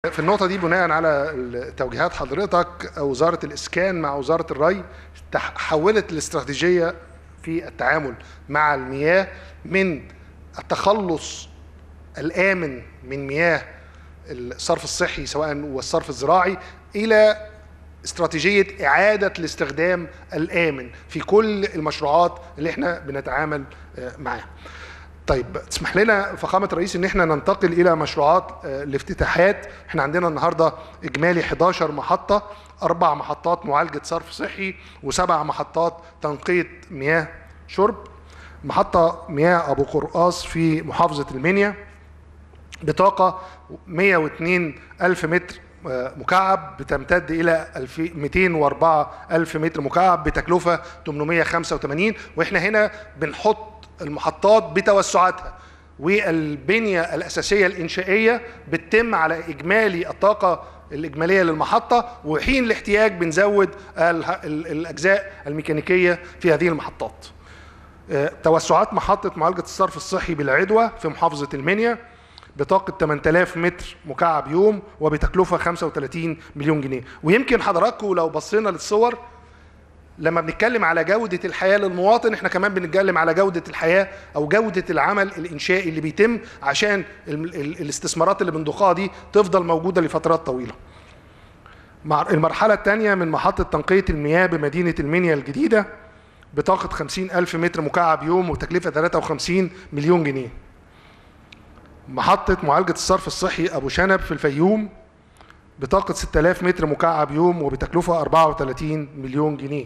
في النقطة دي بناء على توجيهات حضرتك وزارة الإسكان مع وزارة الري تح- حولت الاستراتيجية في التعامل مع المياه من التخلص الآمن من مياه الصرف الصحي سواء والصرف الزراعي إلى استراتيجية إعادة الاستخدام الآمن في كل المشروعات اللي احنا بنتعامل آه، معاها. طيب تسمح لنا فخامة الرئيس ان احنا ننتقل الى مشروعات آه، الافتتاحات احنا عندنا النهاردة اجمالي 11 محطة اربع محطات معالجة صرف صحي وسبع محطات تنقية مياه شرب محطة مياه ابو قرقاص في محافظة المنيا بطاقة 102 ألف متر آه، مكعب بتمتد إلى 2000 204 ألف متر مكعب بتكلفة 885 وإحنا هنا بنحط المحطات بتوسعاتها والبنية الأساسية الإنشائية بتتم على إجمالي الطاقة الإجمالية للمحطة وحين الاحتياج بنزود ال- ال- الأجزاء الميكانيكية في هذه المحطات آه، توسعات محطة معالجة الصرف الصحي بالعدوى في محافظة المنيا بطاقة 8000 متر مكعب يوم وبتكلفة 35 مليون جنيه ويمكن حضراتكم لو بصينا للصور لما بنتكلم على جودة الحياة للمواطن احنا كمان بنتكلم على جودة الحياة او جودة العمل الانشائي اللي بيتم عشان ال- ال- الاستثمارات اللي بنضخها دي تفضل موجودة لفترات طويلة مع المرحلة الثانية من محطة تنقية المياه بمدينة المنيا الجديدة بطاقة 50 ألف متر مكعب يوم وتكلفة 53 مليون جنيه محطة معالجة الصرف الصحي أبو شنب في الفيوم بطاقة 6000 متر مكعب يوم وبتكلفة 34 مليون جنيه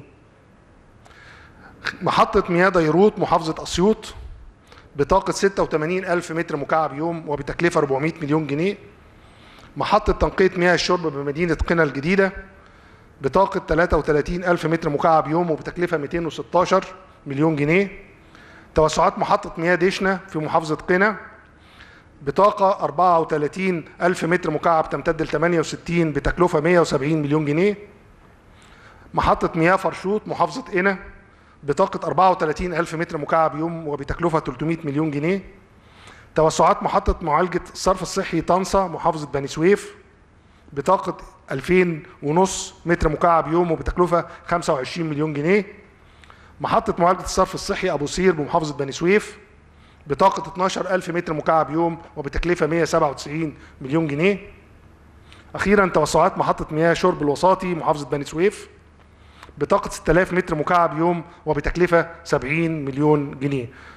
محطة مياه ديروت محافظة أسيوط بطاقة 86 ألف متر مكعب يوم وبتكلفة 400 مليون جنيه محطة تنقية مياه الشرب بمدينة قنا الجديدة بطاقة 33 ألف متر مكعب يوم وبتكلفة 216 مليون جنيه توسعات محطة مياه دشنة في محافظة قنا بطاقة 34 ألف متر مكعب تمتد ل 68 بتكلفة 170 مليون جنيه محطة مياه فرشوط محافظة قنا بطاقة 34 ألف متر مكعب يوم وبتكلفة 300 مليون جنيه توسعات محطة معالجة الصرف الصحي طنطا محافظة بني سويف بطاقة 2000 ونص متر مكعب يوم وبتكلفة 25 مليون جنيه محطة معالجة الصرف الصحي أبو سير بمحافظة بني سويف بطاقة 12 ألف متر مكعب يوم وبتكلفة 197 مليون جنيه أخيرا توسعات محطة مياه شرب الوساطي محافظة بني سويف بطاقة 6000 متر مكعب يوم وبتكلفة 70 مليون جنيه